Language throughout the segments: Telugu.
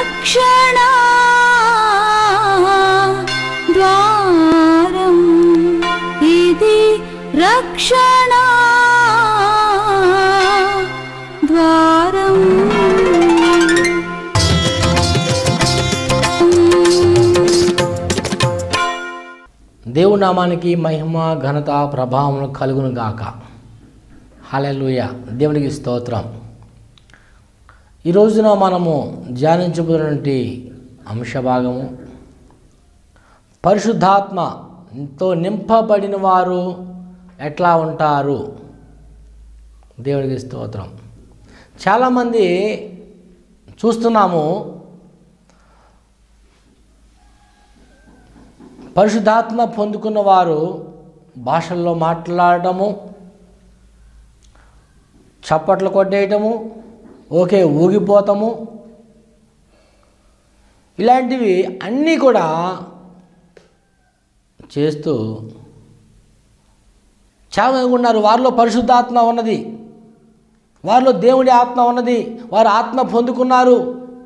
రక్షణ ద్వారం ఇది రక్షణ ద్వారం దేవుని నామానికి మహిమ ఘనత ప్రభావం కలుగును గాక హల్లెలూయ దేవునికి స్తోత్రం ఈ రోజున మనము ధ్యానించబడినటువంటి అంశ భాగము పరిశుద్ధాత్మతో నింపబడిన వారు ఎట్లా ఉంటారు దేవునికి స్తోత్రం చాలామంది చూస్తున్నాము పరిశుద్ధాత్మ పొందుకున్న వారు భాషల్లో మాట్లాడటము చప్పట్లు కొట్టేయటము ఓకే ఊగిపోతాము ఇలాంటివి అన్నీ కూడా చేస్తూ చాలామంది ఉన్నారు వారిలో పరిశుద్ధాత్మ ఉన్నది వారిలో దేవుడి ఆత్మ ఉన్నది వారు ఆత్మ పొందుకున్నారు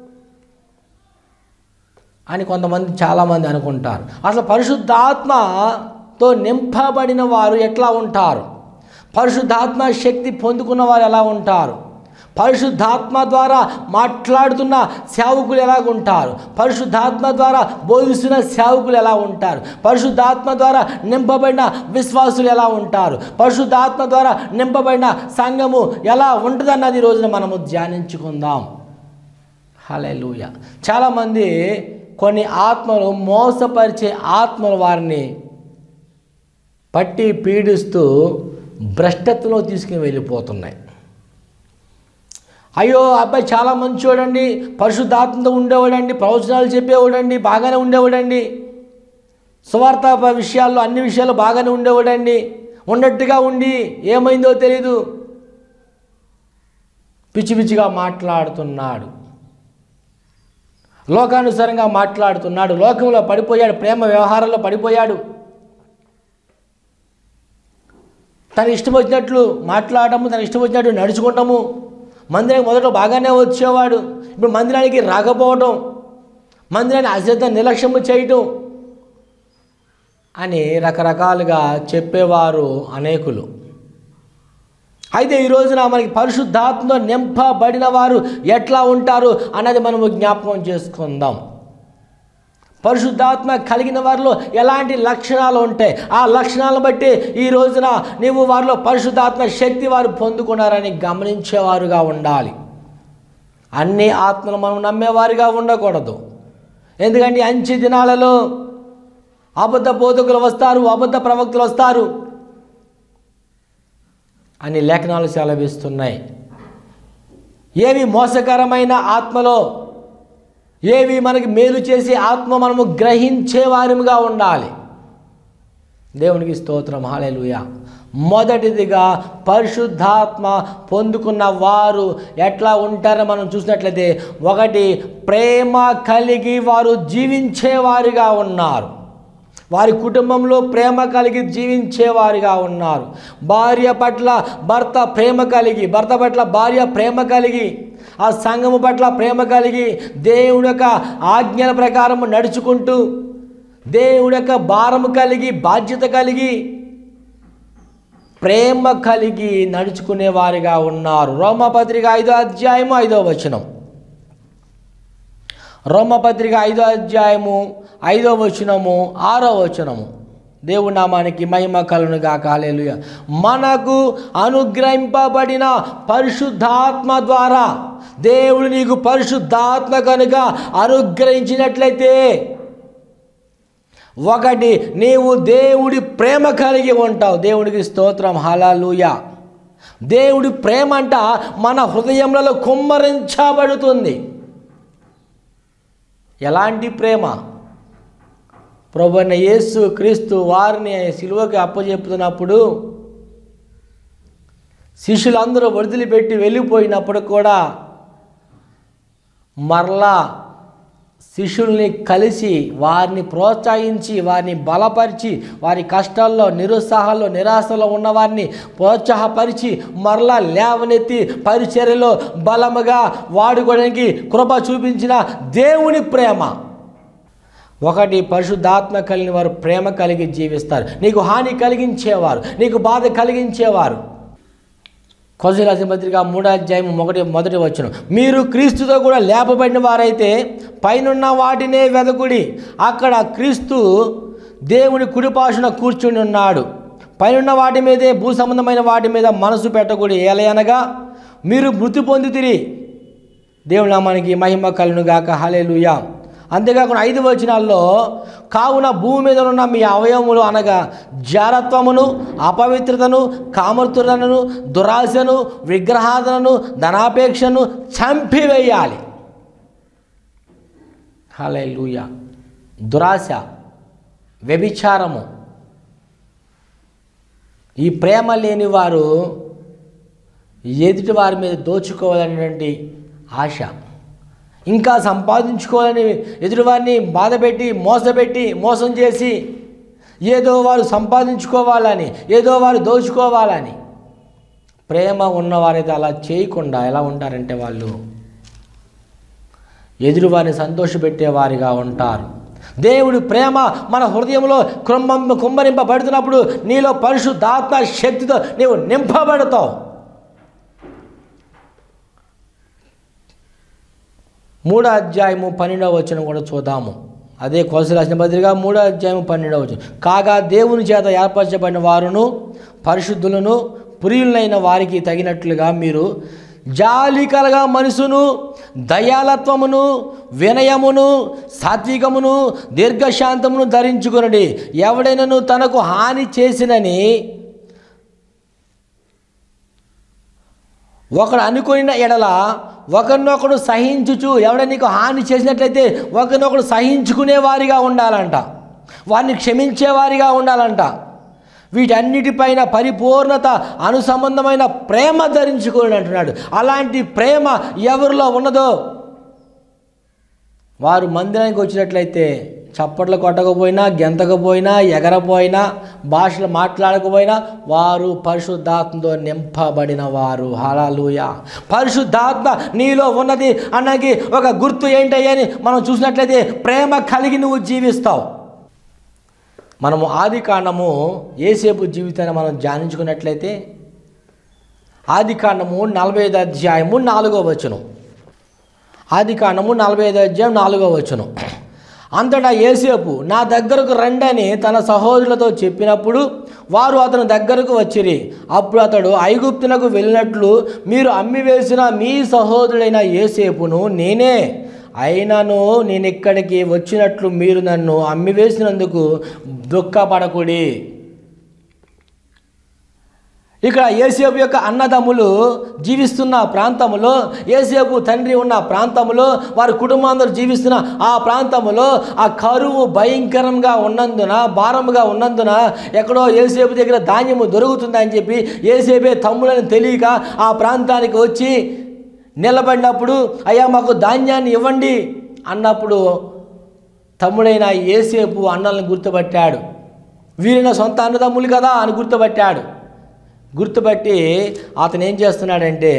అని కొంతమంది చాలామంది అనుకుంటారు అసలు పరిశుద్ధాత్మతో నింపబడిన వారు ఎట్లా ఉంటారు పరిశుద్ధాత్మ శక్తి పొందుకున్న వారు ఎలా ఉంటారు పరిశుద్ధాత్మ ద్వారా మాట్లాడుతున్న సేవకులు ఎలా ఉంటారు పరిశుద్ధాత్మ ద్వారా బోధిస్తున్న సేవకులు ఎలా ఉంటారు పరిశుద్ధాత్మ ద్వారా నింపబడిన విశ్వాసులు ఎలా ఉంటారు పరిశుద్ధాత్మ ద్వారా నింపబడిన సంఘము ఎలా ఉంటుందన్నది ఈ రోజున మనము ధ్యానించుకుందాం హలెలూయ చాలామంది కొన్ని ఆత్మలు మోసపరిచే ఆత్మలు వారిని పట్టి పీడిస్తూ భ్రష్టత్వంలో తీసుకుని వెళ్ళిపోతున్నాయి అయ్యో అబ్బాయి చాలా మంచివాడండి పరిశుద్ధాత్మతో ఉండేవాడండి ప్రవచనాలు చెప్పేవాడండి బాగానే ఉండేవాడండి సువార్త విషయాల్లో అన్ని విషయాలు బాగానే ఉండేవాడండి ఉన్నట్టుగా ఉండి ఏమైందో తెలీదు పిచ్చి పిచ్చిగా మాట్లాడుతున్నాడు లోకానుసారంగా మాట్లాడుతున్నాడు లోకంలో పడిపోయాడు ప్రేమ వ్యవహారంలో పడిపోయాడు తన ఇష్టం వచ్చినట్లు మాట్లాడటము తన ఇష్టం వచ్చినట్టు నడుచుకుంటాము మందిరానికి మొదట బాగానే వచ్చేవాడు ఇప్పుడు మందిరానికి రాకపోవటం మందిరాన్ని అశ్రద్ధ నిర్లక్ష్యము చేయటం అని రకరకాలుగా చెప్పేవారు అనేకులు అయితే ఈ రోజున మనకి పరిశుద్ధాత్మ నింపబడిన వారు ఎట్లా ఉంటారు అన్నది మనము జ్ఞాపకం చేసుకుందాం పరిశుద్ధాత్మ కలిగిన వారిలో ఎలాంటి లక్షణాలు ఉంటాయి ఆ లక్షణాలను బట్టి ఈ రోజున నీవు వారిలో పరిశుద్ధాత్మ శక్తి వారు పొందుకున్నారని గమనించేవారుగా ఉండాలి అన్ని ఆత్మలు మనం నమ్మేవారిగా ఉండకూడదు ఎందుకంటే అంచె దినాలలో అబద్ధ బోధకులు వస్తారు అబద్ధ ప్రవక్తలు వస్తారు అని లేఖనాలు సెలవిస్తున్నాయి ఏవి మోసకరమైన ఆత్మలో ఏవి మనకి మేలు చేసే ఆత్మ మనము గ్రహించే వారిగా ఉండాలి దేవునికి స్తోత్రం హాలేలుయ మొదటిదిగా పరిశుద్ధాత్మ పొందుకున్న వారు ఎట్లా ఉంటారో మనం చూసినట్లయితే ఒకటి ప్రేమ కలిగి వారు జీవించేవారిగా ఉన్నారు వారి కుటుంబంలో ప్రేమ కలిగి జీవించేవారిగా ఉన్నారు భార్య పట్ల భర్త ప్రేమ కలిగి భర్త పట్ల భార్య ప్రేమ కలిగి ఆ సంఘము పట్ల ప్రేమ కలిగి దేవుడి యొక్క ఆజ్ఞల ప్రకారం నడుచుకుంటూ దేవుడి యొక్క భారము కలిగి బాధ్యత కలిగి ప్రేమ కలిగి నడుచుకునే వారిగా ఉన్నారు రోమపత్రిక ఐదో అధ్యాయము ఐదో వచనం రోమపత్రిక ఐదో అధ్యాయము ఐదో వచనము ఆరో వచనము దేవుడి నామానికి మహిమ కలను గాక హల్లెలూయా మనకు అనుగ్రహింపబడిన పరిశుద్ధాత్మ ద్వారా దేవుడు నీకు పరిశుద్ధాత్మ కనుక అనుగ్రహించినట్లయితే ఒకటి నీవు దేవుడి ప్రేమ కలిగి ఉంటావు దేవుడికి స్తోత్రం హలాలుయ దేవుడి ప్రేమ అంట మన హృదయములలో కుమ్మరించబడుతుంది ఎలాంటి ప్రేమ ప్రభున్న యేసు క్రీస్తు వారిని సిలువకి అప్పచెప్పుతున్నప్పుడు శిష్యులందరూ వదిలిపెట్టి వెళ్ళిపోయినప్పుడు కూడా మరలా శిష్యుల్ని కలిసి వారిని ప్రోత్సహించి వారిని బలపరిచి వారి కష్టాల్లో నిరుత్సాహాల్లో నిరాశలో ఉన్న వారిని ప్రోత్సాహపరిచి మరలా లేవనెత్తి పరిచర్యలో బలముగా వాడుకోవడానికి కృప చూపించిన దేవుని ప్రేమ ఒకటి పరిశుద్ధాత్మ కలిగిన వారు ప్రేమ కలిగి జీవిస్తారు నీకు హాని కలిగించేవారు నీకు బాధ కలిగించేవారు కొలసి రాసిన పత్రిక మూడో అధ్యాయం ఒకటి మొదటి వచ్చును మీరు క్రీస్తుతో కూడా లేపబడిన వారైతే పైనున్న వాటినే వెదకుడి అక్కడ క్రీస్తు దేవుని కుడిపాషున కూర్చుని ఉన్నాడు పైనున్న వాటి మీదే భూ సంబంధమైన వాటి మీద మనసు పెట్టకూడి ఏలయనగా మీరు మృతి పొందితిరి దేవుని నామానికి మహిమ కలును గాక హలేలుయా అంతేకాకుండా ఐదు వచనాల్లో కావున భూమి మీద ఉన్న మీ అవయవములు అనగా జారత్వమును అపవిత్రతను కామర్తులను దురాశను విగ్రహాదనను ధనాపేక్షను చంపివేయాలి హలేలుయా దురాశ వ్యభిచారము ఈ ప్రేమ లేని వారు ఎదుటి వారి మీద దోచుకోవాలనేటువంటి ఆశ ఇంకా సంపాదించుకోవాలని ఎదుటివారిని బాధపెట్టి మోసపెట్టి మోసం చేసి ఏదో వారు సంపాదించుకోవాలని ఏదో వారు దోచుకోవాలని ప్రేమ ఉన్నవారైతే అలా చేయకుండా ఎలా ఉంటారంటే వాళ్ళు ఎదురువారిని సంతోషపెట్టేవారిగా ఉంటారు దేవుడి ప్రేమ మన హృదయంలో కృంభం కుమ్మరింపబడుతున్నప్పుడు నీలో పరిశుద్ధాత్మ శక్తితో నీవు నింపబడతావు మూడో అధ్యాయము పన్నెండవ వచనం కూడా చూద్దాము అదే కొలసి రాసిన పత్రిక మూడో అధ్యాయము పన్నెండవ వచనం కాగా దేవుని చేత ఏర్పరచబడిన వారును పరిశుద్ధులను ప్రియులైన వారికి తగినట్లుగా మీరు జాలి కలగా మనసును దయాలత్వమును వినయమును సాత్వికమును దీర్ఘశాంతమును ధరించుకునడి ఎవడైనను తనకు హాని చేసినని ఒకడు అనుకున్న ఎడల ఒకరినొకడు సహించుచు ఎవడ నీకు హాని చేసినట్లయితే ఒకరినొకడు సహించుకునే వారిగా ఉండాలంట వారిని క్షమించేవారిగా ఉండాలంట వీటన్నిటిపైన పరిపూర్ణత అనుసంబంధమైన ప్రేమ ధరించుకోండి అంటున్నాడు అలాంటి ప్రేమ ఎవరిలో ఉన్నదో వారు మందిరానికి వచ్చినట్లయితే చప్పట్లు కొట్టకపోయినా గెంతకపోయినా ఎగరపోయినా భాషలు మాట్లాడకపోయినా వారు పరిశుద్ధాత్మతో నింపబడిన వారు హలాలుయ పరిశుద్ధాత్మ నీలో ఉన్నది అన్నకి ఒక గుర్తు ఏంటయ్యని మనం చూసినట్లయితే ప్రేమ కలిగి నువ్వు జీవిస్తావు మనము ఆది కాండము ఏసేపు జీవితాన్ని మనం ధ్యానించుకున్నట్లయితే ఆది కాండము నలభై ఐదు అధ్యాయము నాలుగో వచనం ఆది కాండము నలభై ఐదు అధ్యాయం నాలుగో వచనం అంతటా ఏసేపు నా దగ్గరకు రండని తన సహోదరులతో చెప్పినప్పుడు వారు అతని దగ్గరకు వచ్చిరి అప్పుడు అతడు ఐగుప్తునకు వెళ్ళినట్లు మీరు అమ్మివేసిన మీ సహోదరుడైన ఏసేపును నేనే అయినను నేను ఇక్కడికి వచ్చినట్లు మీరు నన్ను అమ్మివేసినందుకు దుఃఖపడకుడి ఇక్కడ ఏసేపు యొక్క అన్నదమ్ములు జీవిస్తున్న ప్రాంతములో ఏసేపు తండ్రి ఉన్న ప్రాంతములో వారి కుటుంబాందరూ జీవిస్తున్న ఆ ప్రాంతములో ఆ కరువు భయంకరంగా ఉన్నందున భారముగా ఉన్నందున ఎక్కడో ఏసేపు దగ్గర ధాన్యము దొరుకుతుందని చెప్పి ఏసేపే తమ్ముడని తెలియక ఆ ప్రాంతానికి వచ్చి నిలబడినప్పుడు అయ్యా మాకు ధాన్యాన్ని ఇవ్వండి అన్నప్పుడు తమ్ముడైన ఏసేపు అన్నల్ని గుర్తుపట్టాడు వీరిన సొంత అన్నదమ్ములు కదా అని గుర్తుపట్టాడు గుర్తుపట్టి అతను ఏం చేస్తున్నాడంటే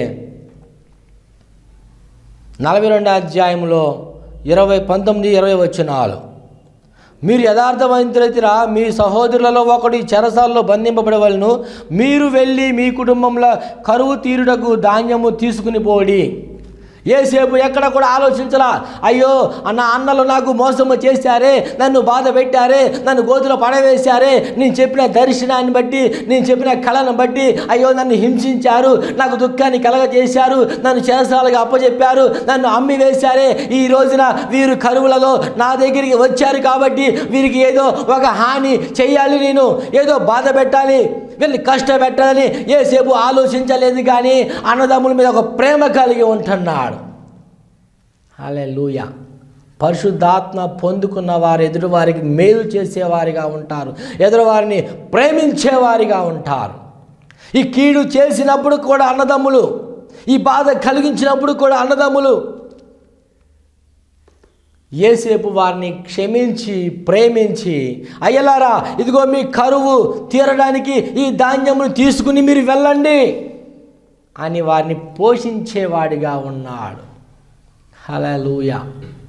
నలభై రెండు అధ్యాయంలో ఇరవై పంతొమ్మిది ఇరవై వచ్చినాలు మీరు యథార్థవంతులైతేరా మీ సహోదరులలో ఒకడు ఈ చెరసాల్లో బంధింపబడవలను మీరు వెళ్ళి మీ కుటుంబంలో కరువు తీరుటకు ధాన్యము తీసుకుని పోడి ఏసేపు ఎక్కడ కూడా ఆలోచించలా అయ్యో అన్న అన్నలు నాకు మోసము చేశారే నన్ను బాధ పెట్టారే నన్ను గోతులో పడవేశారే నేను చెప్పిన దర్శనాన్ని బట్టి నేను చెప్పిన కళను బట్టి అయ్యో నన్ను హింసించారు నాకు దుఃఖాన్ని కలగజేశారు నన్ను చేసాలుగా అప్పచెప్పారు నన్ను అమ్మి వేశారే ఈ రోజున వీరు కరువులలో నా దగ్గరికి వచ్చారు కాబట్టి వీరికి ఏదో ఒక హాని చెయ్యాలి నేను ఏదో బాధ పెట్టాలి వీళ్ళని కష్టపెట్టాలని ఏసేపు ఆలోచించలేదు కానీ అన్నదమ్ముల మీద ఒక ప్రేమ కలిగి ఉంటున్నాడు అలే లూయ పరిశుద్ధాత్మ పొందుకున్న వారు ఎదుటివారికి మేలు చేసేవారిగా ఉంటారు ఎదురువారిని ప్రేమించేవారిగా ఉంటారు ఈ కీడు చేసినప్పుడు కూడా అన్నదమ్ములు ఈ బాధ కలిగించినప్పుడు కూడా అన్నదమ్ములు ఏసేపు వారిని క్షమించి ప్రేమించి అయ్యలారా ఇదిగో మీ కరువు తీరడానికి ఈ ధాన్యమును తీసుకుని మీరు వెళ్ళండి అని వారిని పోషించేవాడిగా ఉన్నాడు హలలుయా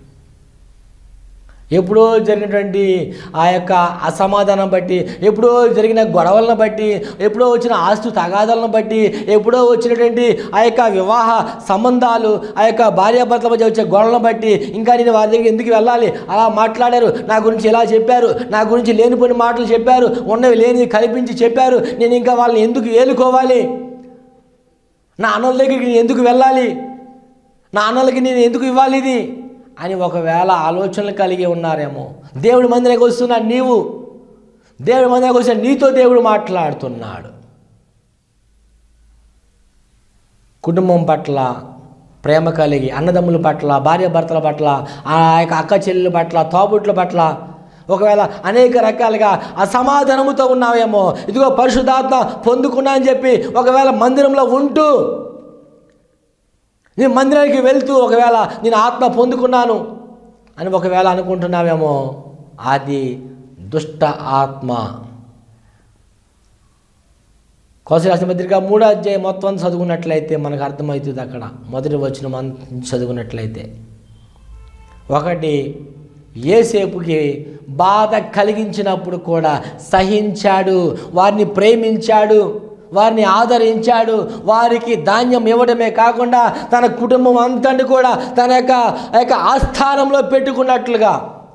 ఎప్పుడో జరిగినటువంటి ఆ యొక్క అసమాధానం బట్టి ఎప్పుడో జరిగిన గొడవలను బట్టి ఎప్పుడో వచ్చిన ఆస్తు తగాదాలను బట్టి ఎప్పుడో వచ్చినటువంటి ఆ యొక్క వివాహ సంబంధాలు ఆ యొక్క భార్యాభర్తల మధ్య వచ్చే గొడవలను బట్టి ఇంకా నేను వారి దగ్గర ఎందుకు వెళ్ళాలి అలా మాట్లాడారు నా గురించి ఇలా చెప్పారు నా గురించి లేనిపోయిన మాటలు చెప్పారు ఉన్నవి లేనివి కల్పించి చెప్పారు నేను ఇంకా వాళ్ళని ఎందుకు ఏలుకోవాలి నా అన్నల దగ్గరికి నేను ఎందుకు వెళ్ళాలి నా అన్నలకి నేను ఎందుకు ఇవ్వాలి ఇది అని ఒకవేళ ఆలోచనలు కలిగి ఉన్నారేమో దేవుడి మందిరానికి వస్తున్నా నీవు దేవుడి మందిరానికి వస్తున్న నీతో దేవుడు మాట్లాడుతున్నాడు కుటుంబం పట్ల ప్రేమ కలిగి అన్నదమ్ముల పట్ల భార్యాభర్తల పట్ల ఆ యొక్క అక్క చెల్లెల పట్ల తోబుట్ల పట్ల ఒకవేళ అనేక రకాలుగా అసమాధానముతో ఉన్నావేమో ఇదిగో పరిశుద్ధాత్మ పొందుకున్నా అని చెప్పి ఒకవేళ మందిరంలో ఉంటూ నేను మందిరానికి వెళ్తూ ఒకవేళ నేను ఆత్మ పొందుకున్నాను అని ఒకవేళ అనుకుంటున్నావేమో అది దుష్ట ఆత్మ కోసరాసిన పత్రిక మూడో అధ్యాయం మొత్తం చదువుకున్నట్లయితే మనకు అర్థమవుతుంది అక్కడ మొదటి వచ్చిన మనం చదువుకున్నట్లయితే ఒకటి ఏసేపుకి బాధ కలిగించినప్పుడు కూడా సహించాడు వారిని ప్రేమించాడు వారిని ఆదరించాడు వారికి ధాన్యం ఇవ్వడమే కాకుండా తన కుటుంబం అంతటి కూడా తన యొక్క ఆ యొక్క ఆస్థానంలో పెట్టుకున్నట్లుగా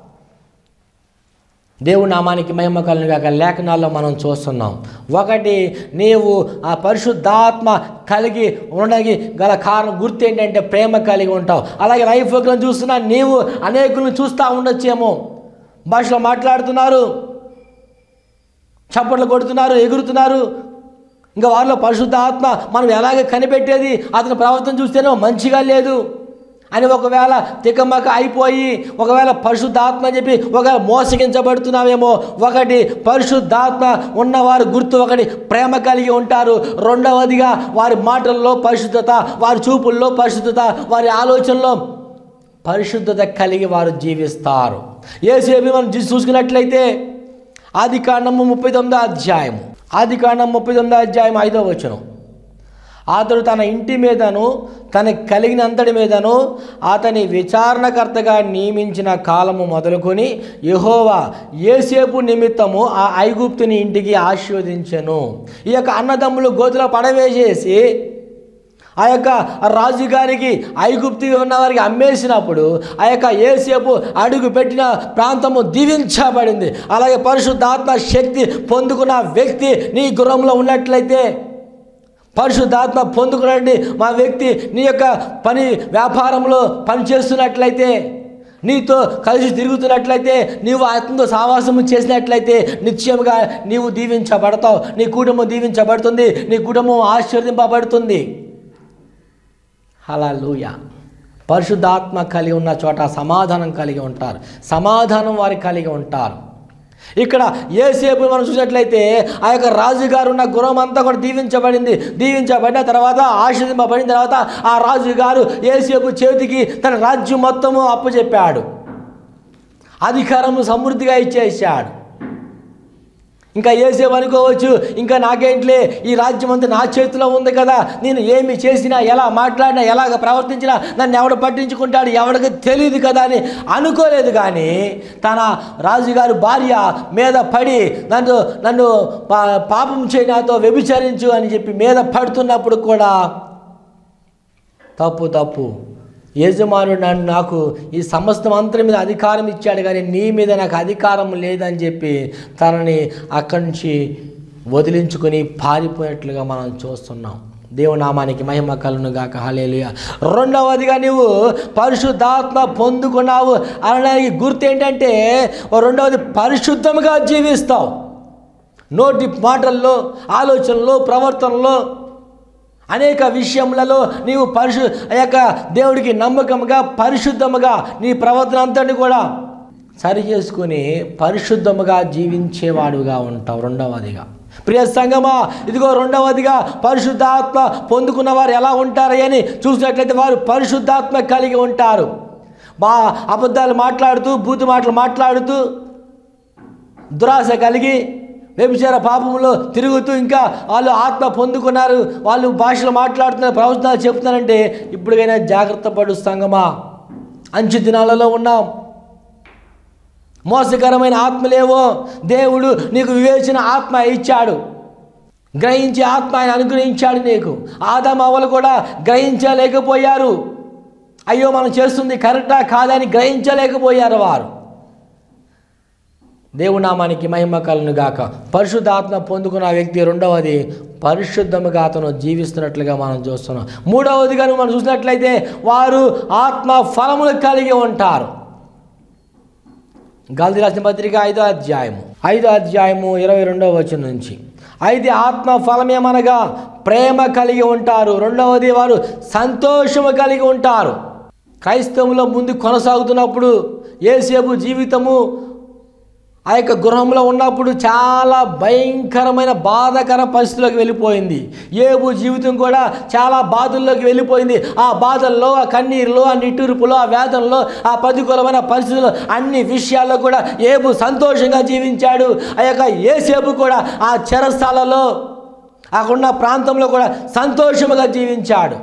దేవుడి నామానికి మహిమ కలను కాక లేఖనాల్లో మనం చూస్తున్నాం ఒకటి నీవు ఆ పరిశుద్ధాత్మ కలిగి ఉండడానికి గల కారణం గుర్తు ఏంటంటే ప్రేమ కలిగి ఉంటావు అలాగే లైఫ్లో చూస్తున్నా నీవు అనేకులను చూస్తూ ఉండొచ్చేమో భాషలో మాట్లాడుతున్నారు చప్పట్లు కొడుతున్నారు ఎగురుతున్నారు ఇంకా వారిలో పరిశుద్ధ ఆత్మ మనం ఎలాగ కనిపెట్టేది అతని ప్రవర్తన చూస్తేనే మంచిగా లేదు అని ఒకవేళ తికమక అయిపోయి ఒకవేళ పరిశుద్ధాత్మ అని చెప్పి ఒకవేళ మోసగించబడుతున్నామేమో ఒకటి పరిశుద్ధాత్మ ఉన్నవారు గుర్తు ఒకటి ప్రేమ కలిగి ఉంటారు రెండవదిగా వారి మాటల్లో పరిశుద్ధత వారి చూపుల్లో పరిశుద్ధత వారి ఆలోచనలో పరిశుద్ధత కలిగి వారు జీవిస్తారు ఏసేపు మనం చూ- చూసుకున్నట్లయితే ఆది కాండము ముప్పై తొమ్మిదో అధ్యాయము ఆది కాండం ముప్పై తొమ్మిదో అధ్యాయం ఐదో వచనం అతడు తన ఇంటి మీదను తనకి కలిగినంతటి మీదను అతని విచారణకర్తగా నియమించిన కాలము మొదలుకొని యెహోవా ఏసేపు నిమిత్తము ఆ ఐగుప్తుని ఇంటికి ఆశీర్వదించెను ఈ యొక్క అన్నదమ్ములు గోతులో పడవేసేసి ఆ యొక్క రాజుగారికి ఐగుప్తి ఉన్న వారికి అమ్మేసినప్పుడు ఆ యొక్క ఏసేపు అడుగు పెట్టిన ప్రాంతము దీవించబడింది అలాగే పరిశుద్ధాత్మ శక్తి పొందుకున్న వ్యక్తి నీ గృహంలో ఉన్నట్లయితే పరిశుద్ధాత్మ పొందుకునండి మా వ్యక్తి నీ యొక్క పని వ్యాపారంలో పని చేస్తున్నట్లయితే నీతో కలిసి తిరుగుతున్నట్లయితే నీవు ఆత్మతో సావాసము చేసినట్లయితే నిశ్చయముగా నీవు దీవించబడతావు నీ కుటుంబం దీవించబడుతుంది నీ కుటుంబం ఆశీర్వదింపబడుతుంది అలా లూయ పరిశుద్ధాత్మ కలిగి ఉన్న చోట సమాధానం కలిగి ఉంటారు సమాధానం వారికి కలిగి ఉంటారు ఇక్కడ ఏసేపు మనం చూసినట్లయితే ఆ యొక్క రాజుగారు ఉన్న గురం అంతా కూడా దీవించబడింది దీవించబడిన తర్వాత ఆశీర్దింపబడిన తర్వాత ఆ రాజుగారు ఏసేపు చేతికి తన రాజ్యం మొత్తము అప్పచెప్పాడు అధికారము సమృద్ధిగా ఇచ్చేసాడు ఇంకా ఏసేపు అనుకోవచ్చు ఇంకా నాకేంట్లే ఈ రాజ్యం అంతా నా చేతిలో ఉంది కదా నేను ఏమి చేసినా ఎలా మాట్లాడినా ఎలాగ ప్రవర్తించినా నన్ను ఎవడు పట్టించుకుంటాడు ఎవడికి తెలియదు కదా అని అనుకోలేదు కానీ తన రాజుగారు భార్య మీద పడి నన్ను నన్ను పా- పాపం చేయి నాతో వ్యభిచరించు అని చెప్పి మీద పడుతున్నప్పుడు కూడా తప్పు తప్పు యజమానుడు నన్ను నాకు ఈ సమస్తం అంతరి మీద అధికారం ఇచ్చాడు కానీ నీ మీద నాకు అధికారం లేదని చెప్పి తనని అక్కడి నుంచి వదిలించుకొని పారిపోయినట్లుగా మనం చూస్తున్నాం దేవునామానికి మహిమ కలను గాక హలేలుయ రెండవదిగా నీవు పరిశుద్ధాత్మ పొందుకున్నావు అనడానికి గుర్తు ఏంటంటే ఓ రెండవది పరిశుద్ధంగా జీవిస్తావు నోటి మాటల్లో ఆలోచనలో ప్రవర్తనలో అనేక విషయములలో నీవు పరిశు ఆ యొక్క దేవుడికి నమ్మకముగా పరిశుద్ధముగా నీ ప్రవర్తన అంతటి కూడా సరి చేసుకుని పరిశుద్ధముగా జీవించేవాడుగా ఉంటావు రెండవదిగా ప్రియ సంగమా ఇదిగో రెండవదిగా పరిశుద్ధాత్మ పొందుకున్న వారు ఎలా ఉంటారు అని చూసినట్లయితే వారు పరిశుద్ధాత్మ కలిగి ఉంటారు బా అబద్ధాలు మాట్లాడుతూ బూతు మాటలు మాట్లాడుతూ దురాశ కలిగి వ్యభిచార పాపంలో తిరుగుతూ ఇంకా వాళ్ళు ఆత్మ పొందుకున్నారు వాళ్ళు భాషలు మాట్లాడుతున్నారు ప్రవచనాలు చెప్తున్నారంటే ఇప్పటికైనా జాగ్రత్త పడు సంగమా అంచు దినాలలో ఉన్నాం మోసకరమైన ఆత్మలేవో దేవుడు నీకు వివేచన ఆత్మ ఇచ్చాడు గ్రహించే ఆత్మ ఆయన అనుగ్రహించాడు నీకు ఆదాం అవ్వలు కూడా గ్రహించలేకపోయారు అయ్యో మనం చేస్తుంది కరెక్టా కాదని గ్రహించలేకపోయారు వారు దేవునామానికి మహిమ కలను గాక పరిశుద్ధాత్మ పొందుకున్న ఆ వ్యక్తి రెండవది పరిశుద్ధముగా అతను జీవిస్తున్నట్లుగా మనం చూస్తున్నాం మూడవదిగా మనం చూసినట్లయితే వారు ఆత్మ ఫలములు కలిగి ఉంటారు గాంధీ రాసిన పత్రిక ఐదో అధ్యాయము ఐదో అధ్యాయము ఇరవై రెండవ వచనం నుంచి అయితే ఆత్మ ఫలమేమనగా ప్రేమ కలిగి ఉంటారు రెండవది వారు సంతోషము కలిగి ఉంటారు క్రైస్తవంలో ముందు కొనసాగుతున్నప్పుడు ఏసేపు జీవితము ఆ యొక్క గృహంలో ఉన్నప్పుడు చాలా భయంకరమైన బాధకర పరిస్థితుల్లోకి వెళ్ళిపోయింది ఏబు జీవితం కూడా చాలా బాధల్లోకి వెళ్ళిపోయింది ఆ బాధల్లో ఆ కన్నీరులో ఆ నిట్టూర్పులో ఆ వేదనలో ఆ ప్రతికూలమైన పరిస్థితుల్లో అన్ని విషయాల్లో కూడా ఏబు సంతోషంగా జీవించాడు ఆ యొక్క ఏసేపు కూడా ఆ చెరస్థాలలో అక్కడున్న ప్రాంతంలో కూడా సంతోషముగా జీవించాడు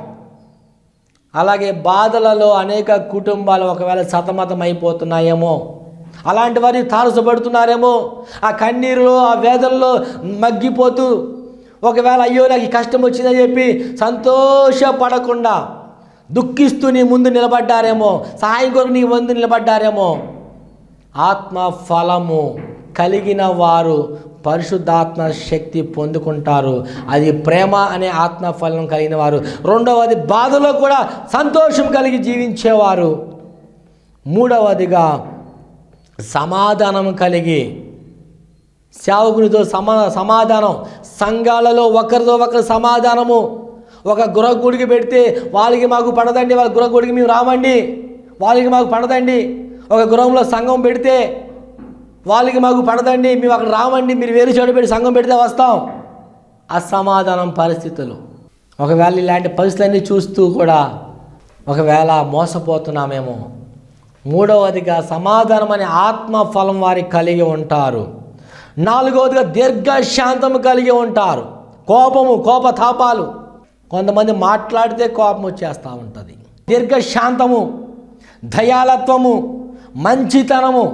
అలాగే బాధలలో అనేక కుటుంబాలు ఒకవేళ సతమతం అయిపోతున్నాయేమో అలాంటి వారి తారసపడుతున్నారేమో ఆ కన్నీరులో ఆ వేదనలో మగ్గిపోతూ ఒకవేళ అయ్యో నాకు ఈ కష్టం వచ్చిందని చెప్పి సంతోషపడకుండా దుఃఖిస్తూ నీ ముందు నిలబడ్డారేమో సహాయం కొరకు నీ ముందు నిలబడ్డారేమో ఆత్మ ఫలము కలిగిన వారు పరిశుద్ధాత్మ శక్తి పొందుకుంటారు అది ప్రేమ అనే ఆత్మ ఫలం కలిగిన వారు రెండవది బాధలో కూడా సంతోషం కలిగి జీవించేవారు మూడవదిగా సమాధానం కలిగి సేవకునితో సమా సమాధానం సంఘాలలో ఒకరితో ఒకరు సమాధానము ఒక గృహగుడికి పెడితే వాళ్ళకి మాకు పడదండి వాళ్ళ గృహగుడికి మేము రామండి వాళ్ళకి మాకు పడదండి ఒక గృహంలో సంఘం పెడితే వాళ్ళకి మాకు పడదండి మేము అక్కడ రామండి మీరు వేరే చోట పెట్టి సంఘం పెడితే వస్తాం అసమాధానం పరిస్థితులు ఒకవేళ ఇలాంటి పరిస్థితులన్నీ చూస్తూ కూడా ఒకవేళ మోసపోతున్నామేమో మూడవదిగా సమాధానం అనే ఆత్మ ఫలం వారికి కలిగి ఉంటారు నాలుగవదిగా దీర్ఘశాంతము కలిగి ఉంటారు కోపము కోపతాపాలు కొంతమంది మాట్లాడితే కోపం వచ్చేస్తూ ఉంటుంది దీర్ఘశాంతము దయాలత్వము మంచితనము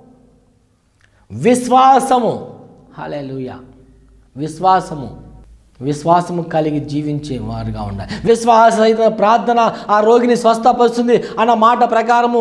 విశ్వాసము హల్లెలూయా విశ్వాసము విశ్వాసము కలిగి జీవించే వారుగా ఉండాలి విశ్వాస ప్రార్థన ఆ రోగిని స్వస్థపరుస్తుంది అన్న మాట ప్రకారము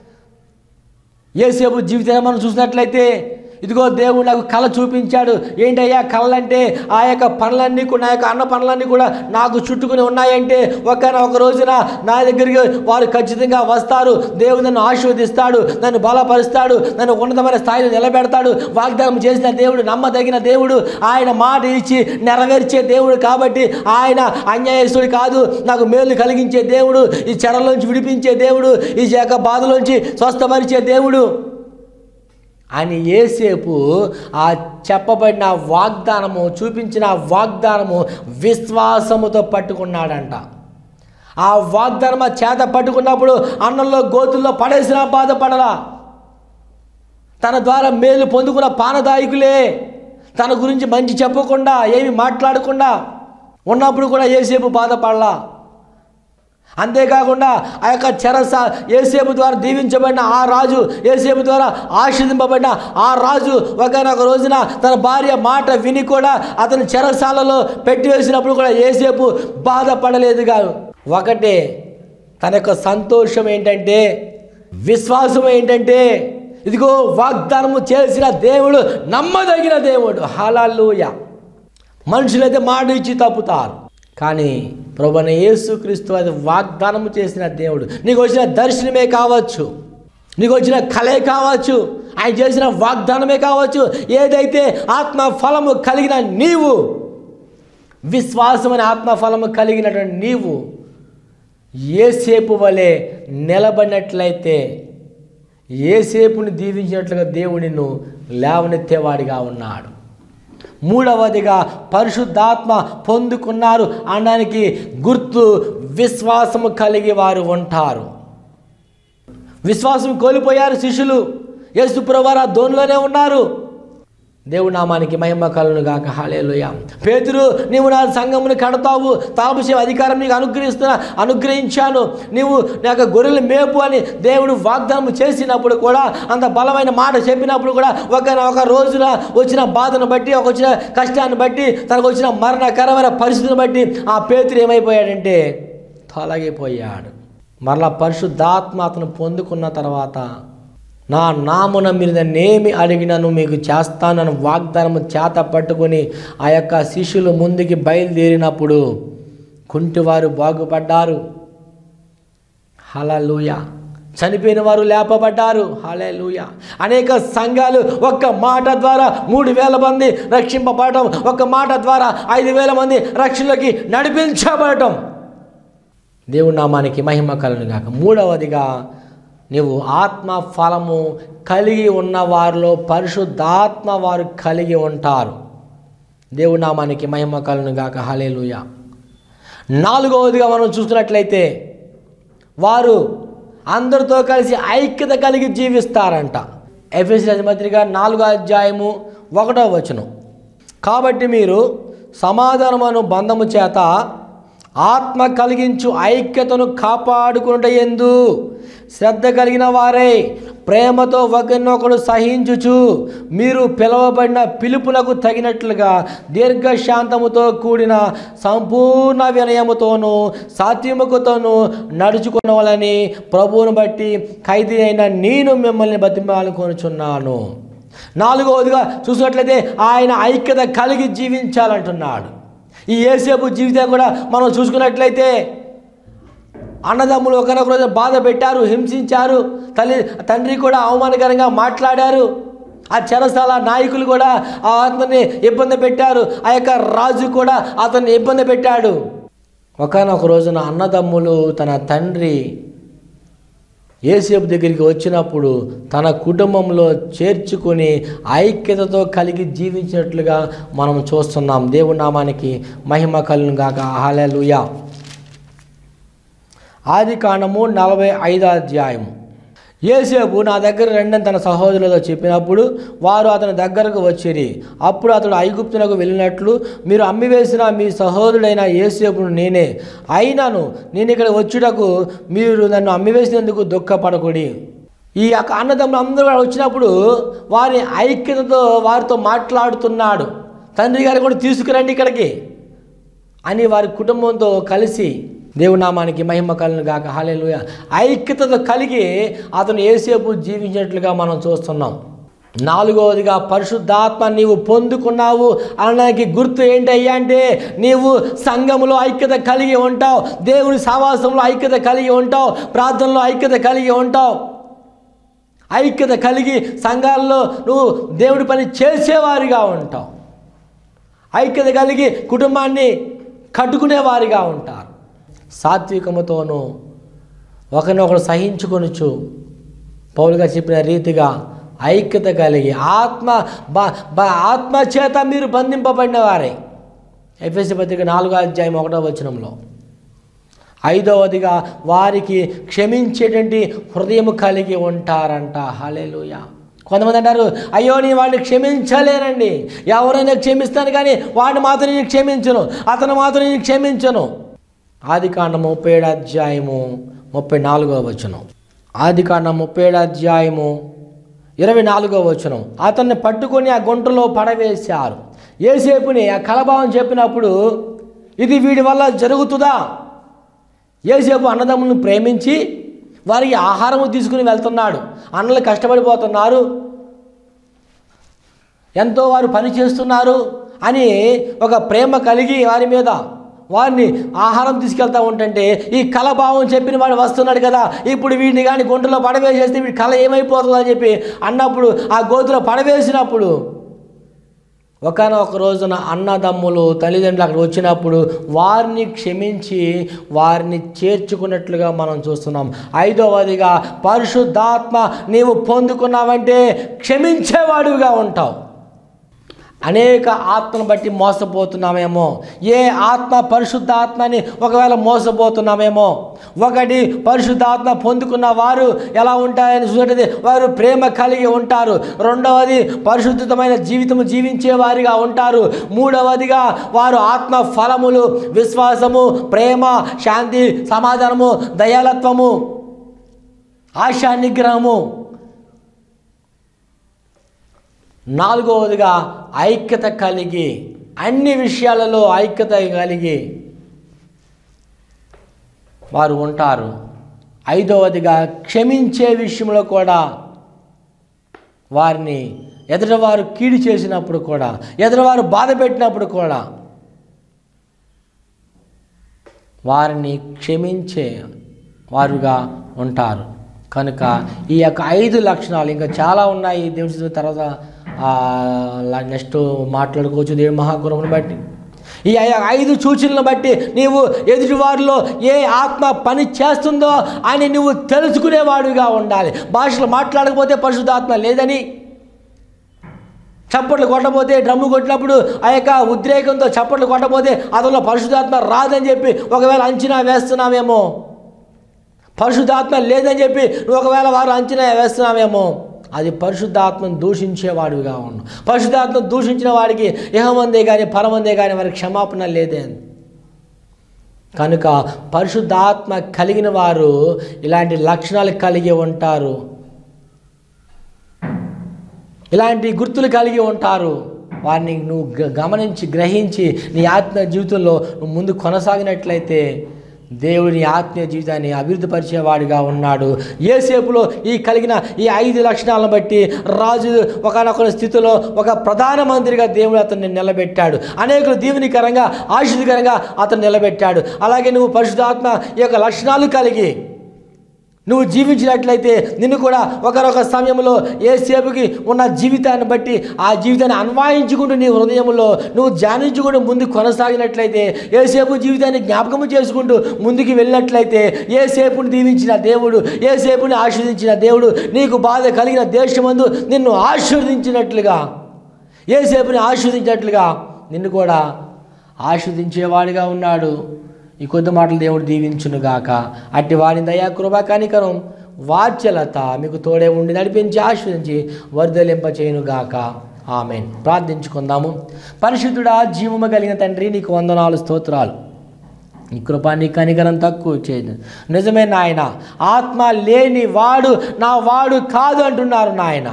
ఏసేపు జీవితాన్ని మనం చూసినట్లయితే ఇదిగో దేవుడు నాకు కళ చూపించాడు ఏంటయ్యా కళలంటే ఆ యొక్క పనులన్నీ కూడా నా యొక్క అన్న పనులన్నీ కూడా నాకు చుట్టుకుని ఉన్నాయంటే ఒక ఒక రోజున నా దగ్గరికి వారు ఖచ్చితంగా వస్తారు దేవుడు నన్ను ఆశీర్వదిస్తాడు నన్ను బలపరుస్తాడు నన్ను ఉన్నతమైన స్థాయిలో నిలబెడతాడు వాగ్దానం చేసిన దేవుడు నమ్మదగిన దేవుడు ఆయన మాట ఇచ్చి నెరవేర్చే దేవుడు కాబట్టి ఆయన అన్యాయస్తుడు కాదు నాకు మేలు కలిగించే దేవుడు ఈ చెరలోంచి విడిపించే దేవుడు ఈ యొక్క బాధలోంచి స్వస్థపరిచే దేవుడు అని ఏసేపు ఆ చెప్పబడిన వాగ్దానము చూపించిన ఆ వాగ్దానము విశ్వాసముతో పట్టుకున్నాడంట ఆ వాగ్దానం ఆ చేత పట్టుకున్నప్పుడు అన్నంలో గోతుల్లో పడేసిన బాధపడలా తన ద్వారా మేలు పొందుకున్న పానదాయకులే తన గురించి మంచి చెప్పకుండా ఏమి మాట్లాడకుండా ఉన్నప్పుడు కూడా ఏసేపు బాధపడలా అంతేకాకుండా ఆ యొక్క చెరస ఏసేపు ద్వారా దీవించబడిన ఆ రాజు ఏసేపు ద్వారా ఆశీర్దింపబడిన ఆ రాజు ఒకనొక రోజున తన భార్య మాట విని కూడా అతని చెరసాలలో పెట్టివేసినప్పుడు కూడా ఏసేపు బాధపడలేదు కాదు ఒకటే తన యొక్క సంతోషం ఏంటంటే విశ్వాసం ఏంటంటే ఇదిగో వాగ్దానము చేసిన దేవుడు నమ్మదగిన దేవుడు హలలుయ మనుషులైతే మాట ఇచ్చి తప్పుతారు కానీ ప్రభుని యేసుక్రీస్తు అది వాగ్దానము చేసిన దేవుడు నీకు వచ్చిన దర్శనమే కావచ్చు నీకు వచ్చిన కళే కావచ్చు ఆయన చేసిన వాగ్దానమే కావచ్చు ఏదైతే ఆత్మ ఫలము కలిగిన నీవు విశ్వాసమైన ఆత్మ ఫలము కలిగినటువంటి నీవు ఏసేపు వలె నిలబడినట్లయితే ఏసేపుని దీవించినట్లుగా దేవుడు నిన్ను లేవనెత్తేవాడిగా ఉన్నాడు మూడవదిగా పరిశుద్ధాత్మ పొందుకున్నారు అనడానికి గుర్తు విశ్వాసము కలిగి వారు ఉంటారు విశ్వాసం కోల్పోయారు శిష్యులు యేసుప్రవారు ఆ ధోనిలోనే ఉన్నారు దేవుడి నామానికి మహిమ కలను గాక హాలేలుయ పేతురు నీవు నా సంఘమును కడతావు తాపసే అధికారం నీకు అనుగ్రహిస్తున్నా అనుగ్రహించాను నీవు నాకు గొర్రెల మేపు అని దేవుడు వాగ్దానం చేసినప్పుడు కూడా అంత బలమైన మాట చెప్పినప్పుడు కూడా ఒక ఒక రోజున వచ్చిన బాధను బట్టి ఒక వచ్చిన కష్టాన్ని బట్టి తనకు వచ్చిన మరణకరమైన పరిస్థితిని బట్టి ఆ పేతురు ఏమైపోయాడంటే తొలగిపోయాడు మరలా పరిశుద్ధాత్మ అతను పొందుకున్న తర్వాత నా నామున మీరు నన్నేమి అడిగినను మీకు చేస్తానని వాగ్దానము చేత పట్టుకొని ఆ యొక్క శిష్యులు ముందుకి బయలుదేరినప్పుడు కుంటివారు బాగుపడ్డారు హలలుయ చనిపోయిన వారు లేపబడ్డారు హలలుయ అనేక సంఘాలు ఒక్క మాట ద్వారా మూడు వేల మంది రక్షింపబడటం ఒక్క మాట ద్వారా ఐదు వేల మంది రక్షణలోకి నడిపించబడటం దేవుడి నామానికి మహిమ కలను గాక మూడవదిగా నీవు ఆత్మ ఫలము కలిగి ఉన్న వారిలో పరిశుద్ధాత్మ వారు కలిగి ఉంటారు దేవుడి నామానికి మహిమ కలను గాక హలేలుయ నాలుగవదిగా మనం చూస్తున్నట్లయితే వారు అందరితో కలిసి ఐక్యత కలిగి జీవిస్తారంట ఎఫ్ఎస్ పత్రిక నాలుగో అధ్యాయము ఒకటో వచనం కాబట్టి మీరు సమాధానమును బంధము చేత ఆత్మ కలిగించు ఐక్యతను కాపాడుకునుట ఎందు శ్రద్ధ కలిగిన వారై ప్రేమతో ఒకరినొకడు సహించుచు మీరు పిలువబడిన పిలుపునకు తగినట్లుగా దీర్ఘశాంతముతో కూడిన సంపూర్ణ వినయముతోనూ సాత్వికతోనూ నడుచుకునవాలని ప్రభువును బట్టి ఖైదీ అయిన నేను మిమ్మల్ని బతిమాలకొనుచున్నాను నాలుగవదిగా చూసినట్లయితే ఆయన ఐక్యత కలిగి జీవించాలంటున్నాడు ఈ ఏసేపు జీవితం కూడా మనం చూసుకున్నట్లయితే అన్నదమ్ములు ఒకరొక రోజు బాధ పెట్టారు హింసించారు తల్లి తండ్రి కూడా అవమానకరంగా మాట్లాడారు ఆ చెరసాల నాయకులు కూడా ఆ అతన్ని ఇబ్బంది పెట్టారు ఆ యొక్క రాజు కూడా అతన్ని ఇబ్బంది పెట్టాడు ఒకనొక రోజున అన్నదమ్ములు తన తండ్రి ఏసేపు దగ్గరికి వచ్చినప్పుడు తన కుటుంబంలో చేర్చుకొని ఐక్యతతో కలిగి జీవించినట్లుగా మనం చూస్తున్నాం దేవుడి నామానికి మహిమ కలును గాక హాలెలుయా ఆది కాండము నలభై ఐదో అధ్యాయము ఏసేపు నా దగ్గర రెండని తన సహోదరులతో చెప్పినప్పుడు వారు అతని దగ్గరకు వచ్చిరి అప్పుడు అతడు ఐగుప్తునకు వెళ్ళినట్లు మీరు అమ్మివేసిన మీ సహోదరుడైన ఏసేపును నేనే అయినను నేను ఇక్కడ వచ్చుటకు మీరు నన్ను అమ్మివేసినందుకు దుఃఖపడకుడి ఈ యొక్క అన్నదమ్ములు అందరూ కూడా వచ్చినప్పుడు వారి ఐక్యతతో వారితో మాట్లాడుతున్నాడు తండ్రి గారు కూడా తీసుకురండి ఇక్కడికి అని వారి కుటుంబంతో కలిసి దేవునామానికి మహిమ కలను గాక హాలేలుయ ఐక్యతతో కలిగి అతను ఏసేపు జీవించినట్లుగా మనం చూస్తున్నాం నాలుగవదిగా పరిశుద్ధాత్మ నీవు పొందుకున్నావు అనడానికి గుర్తు ఏంటయ్యా అంటే నీవు సంఘములో ఐక్యత కలిగి ఉంటావు దేవుని సావాసంలో ఐక్యత కలిగి ఉంటావు ప్రార్థనలో ఐక్యత కలిగి ఉంటావు ఐక్యత కలిగి సంఘాల్లో నువ్వు దేవుడి పని చేసేవారిగా ఉంటావు ఐక్యత కలిగి కుటుంబాన్ని కట్టుకునేవారిగా ఉంటారు సాత్వికముతోనూ ఒకరినొకరు సహించుకొనుచు పౌలుగా చెప్పిన రీతిగా ఐక్యత కలిగి ఆత్మ బ బ ఆత్మ చేత మీరు బంధింపబడిన వారే ఎఫ్ఎస్సి పత్రిక నాలుగో అధ్యాయం ఒకటో వచనంలో ఐదవదిగా వారికి క్షమించేటువంటి హృదయం కలిగి ఉంటారంట హలేలుయ కొంతమంది అంటారు అయ్యో నేను వాడిని క్షమించలేనండి ఎవరైనా క్షమిస్తాను కానీ వాడిని మాత్రం నేను క్షమించను అతను మాత్రం నేను క్షమించను ఆది కాండం ముప్పై ఏడు అధ్యాయము ముప్పై నాలుగో వచనం ఆది కాండం ముప్పై ఏడు అధ్యాయము ఇరవై నాలుగో వచనం అతన్ని పట్టుకొని ఆ గుంటలో పడవేశారు ఏసేపుని ఆ కలభావం చెప్పినప్పుడు ఇది వీడి వల్ల జరుగుతుందా ఏసేపు అన్నదమ్ములను ప్రేమించి వారికి ఆహారము తీసుకుని వెళ్తున్నాడు అన్నలు కష్టపడిపోతున్నారు ఎంతో వారు పని చేస్తున్నారు అని ఒక ప్రేమ కలిగి వారి మీద వారిని ఆహారం తీసుకెళ్తా ఉంటుంటే ఈ కళభావం చెప్పిన వాడు వస్తున్నాడు కదా ఇప్పుడు వీడిని కానీ గుంటలో పడవేసేస్తే వీడి కళ ఏమైపోతుందో అని చెప్పి అన్నప్పుడు ఆ గోతులో పడవేసినప్పుడు ఒకనొక రోజున అన్నదమ్ములు తల్లిదండ్రులు అక్కడ వచ్చినప్పుడు వారిని క్షమించి వారిని చేర్చుకున్నట్లుగా మనం చూస్తున్నాం ఐదవదిగా పరిశుద్ధాత్మ నీవు పొందుకున్నావంటే క్షమించేవాడివిగా ఉంటావు అనేక ఆత్మను బట్టి మోసపోతున్నామేమో ఏ ఆత్మ పరిశుద్ధ ఆత్మని ఒకవేళ మోసపోతున్నామేమో ఒకటి పరిశుద్ధ ఆత్మ పొందుకున్న వారు ఎలా ఉంటారని చూసినట్లయితే వారు ప్రేమ కలిగి ఉంటారు రెండవది పరిశుద్ధమైన జీవితం జీవించే వారిగా ఉంటారు మూడవదిగా వారు ఆత్మ ఫలములు విశ్వాసము ప్రేమ శాంతి సమాధానము దయాలత్వము ఆశా నిగ్రహము నాలుగవదిగా ఐక్యత కలిగి అన్ని విషయాలలో ఐక్యత కలిగి వారు ఉంటారు ఐదవదిగా క్షమించే విషయంలో కూడా వారిని ఎదుటివారు కీడు చేసినప్పుడు కూడా ఎదుటివారు బాధ పెట్టినప్పుడు కూడా వారిని క్షమించే వారుగా ఉంటారు కనుక ఈ యొక్క ఐదు లక్షణాలు ఇంకా చాలా ఉన్నాయి దేవుని చిత్తం తర్వాత నెక్స్ట్ మాట్లాడుకోవచ్చు దేవుని మహాగుణమును బట్టి ఈ ఐ- ఐదు సూచనలను బట్టి నీవు ఎదుటివారిలో ఏ ఆత్మ పని చేస్తుందో అని నువ్వు తెలుసుకునేవాడుగా ఉండాలి భాషలు మాట్లాడకపోతే పరిశుద్ధాత్మ లేదని చప్పట్లు కొట్టబోతే డ్రమ్ము కొట్టినప్పుడు ఆ యొక్క ఉద్రేకంతో చప్పట్లు కొట్టబోతే అతనిలో పరిశుద్ధాత్మ రాదని చెప్పి ఒకవేళ అంచనా వేస్తున్నామేమో పరిశుద్ధాత్మ లేదని చెప్పి నువ్వు ఒకవేళ వారు అంచనా వేస్తున్నామేమో అది పరిశుద్ధాత్మను దూషించేవాడుగా ఉన్నావు పరిశుద్ధాత్మను దూషించిన వాడికి ఇహమందే కానీ పరమందే కానీ వారికి క్షమాపణ లేదే కనుక పరిశుద్ధాత్మ కలిగిన వారు ఇలాంటి లక్షణాలు కలిగి ఉంటారు ఇలాంటి గుర్తులు కలిగి ఉంటారు వారిని నువ్వు గ- గమనించి గ్రహించి నీ ఆత్మ జీవితంలో నువ్వు ముందు కొనసాగినట్లయితే దేవుని ఆత్మీయ జీవితాన్ని అభివృద్ధిపరిచేవాడిగా ఉన్నాడు ఏసేపులో ఈ కలిగిన ఈ ఐదు లక్షణాలను బట్టి రాజు ఒకనొక స్థితిలో ఒక ప్రధానమంత్రిగా దేవుడు అతన్ని నిలబెట్టాడు అనేకులు దీవెనికరంగా ఆశీర్వదకరంగా అతను నిలబెట్టాడు అలాగే నువ్వు పరిశుద్ధాత్మ ఈ యొక్క లక్షణాలు కలిగి నువ్వు జీవించినట్లయితే నిన్ను కూడా ఒకరొక సమయంలో ఏ సేపుకి ఉన్న జీవితాన్ని బట్టి ఆ జీవితాన్ని అన్వాయించుకుంటూ నీ హృదయంలో నువ్వు ధ్యానించుకుంటూ ముందు కొనసాగినట్లయితే ఏ సేపు జీవితాన్ని జ్ఞాపకం చేసుకుంటూ ముందుకు వెళ్ళినట్లయితే ఏ సేపుని దీవించిన దేవుడు ఏ సేపుని ఆశీర్వదించిన దేవుడు నీకు బాధ కలిగిన దేశమందు నిన్ను ఆశీర్వదించినట్లుగా ఏ సేపుని ఆశీర్వదించినట్లుగా నిన్ను కూడా ఆశీర్వదించేవాడిగా ఉన్నాడు ఈ కొద్ది మాటలు దేవుడు దీవించునుగాక అట్టి వారి దయా కృపా కనికరం వాచ్యలత మీకు తోడే ఉండి నడిపించి ఆశ్రదించి వర్ధలింప చేయనుగాక ఆమెన్ ప్రార్థించుకుందాము పరిశుద్ధుడా జీవము కలిగిన తండ్రి నీకు వందనాలు స్తోత్రాలు నీ కృప నీ కనికరం తక్కువ చేయదు నిజమే నాయన ఆత్మ లేని వాడు నా వాడు కాదు అంటున్నారు నాయన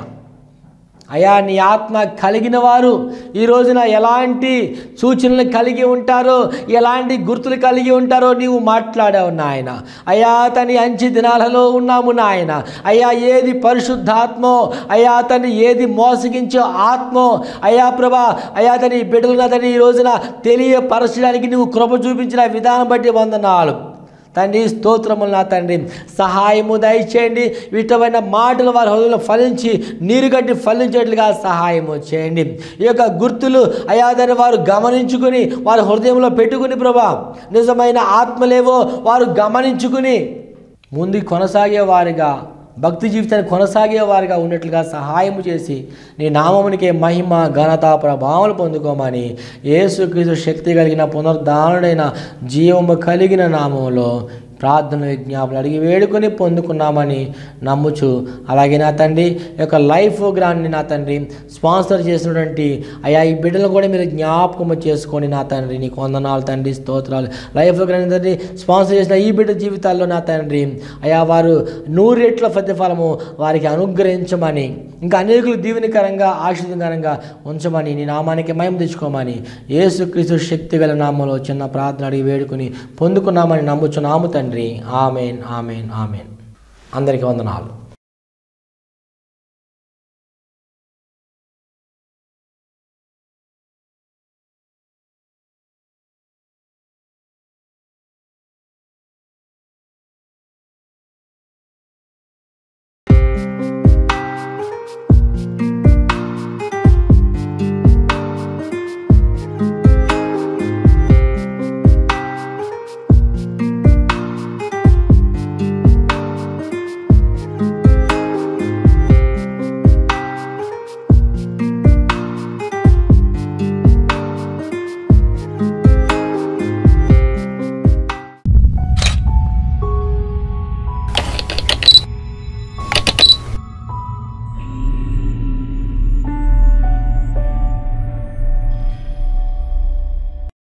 అయా నీ ఆత్మ కలిగిన వారు ఈ రోజున ఎలాంటి సూచనలు కలిగి ఉంటారో ఎలాంటి గుర్తులు కలిగి ఉంటారో నీవు మాట్లాడావు నాయన అయా తని అంచి దినాలలో ఉన్నాము నాయన అయా ఏది పరిశుద్ధాత్మో అయా తని ఏది మోసగించే ఆత్మో అయా ప్రభా అయా తని బిడ్డలను అతని ఈ రోజున తెలియపరచడానికి నువ్వు కృప చూపించిన విధానం బట్టి వందనాలు తండ్రి స్తోత్రములు నా తండ్రి సహాయము దయచేయండి వీటమైన మాటలు వారి హృదయంలో ఫలించి నీరు కట్టి ఫలించేట్లుగా సహాయము చేయండి ఈ యొక్క గుర్తులు అయాదని వారు గమనించుకుని వారి హృదయంలో పెట్టుకుని ప్రభా నిజమైన ఆత్మలేవో వారు గమనించుకుని ముందు కొనసాగే వారిగా భక్తి జీవితాన్ని కొనసాగే వారిగా ఉన్నట్లుగా సహాయం చేసి నీ నామమునికే మహిమ ఘనత ప్రభావాలు పొందుకోమని యేసుక్రీస్తు శక్తి కలిగిన పునరుద్ధారణైన జీవము కలిగిన నామంలో ప్రార్థన విజ్ఞాపనలు అడిగి వేడుకొని పొందుకున్నామని నమ్ముచు అలాగే నా తండ్రి ఈ యొక్క లైఫ్ గ్రాండ్ని నా తండ్రి స్పాన్సర్ చేసినటువంటి అయా ఈ బిడ్డలు కూడా మీరు జ్ఞాపకం చేసుకొని నా తండ్రి నీకు వందనాలు తండ్రి స్తోత్రాలు లైఫ్ గ్రాండ్ తండ్రి స్పాన్సర్ చేసిన ఈ బిడ్డ జీవితాల్లో నా తండ్రి అయా వారు నూరెట్ల ప్రతిఫలము వారికి అనుగ్రహించమని ఇంకా అనేకులు దీవెనికరంగా ఆశీర్వదకరంగా ఉంచమని నీ నామానికి మయం తెచ్చుకోమని యేసుక్రీస్తు శక్తి గల నామంలో చిన్న ప్రార్థన అడిగి వేడుకొని పొందుకున్నామని నమ్ముచున్నాము తండ్రి ఆమెన్ ఆమెన్ ఆమెన్ అందరికీ వందనాలు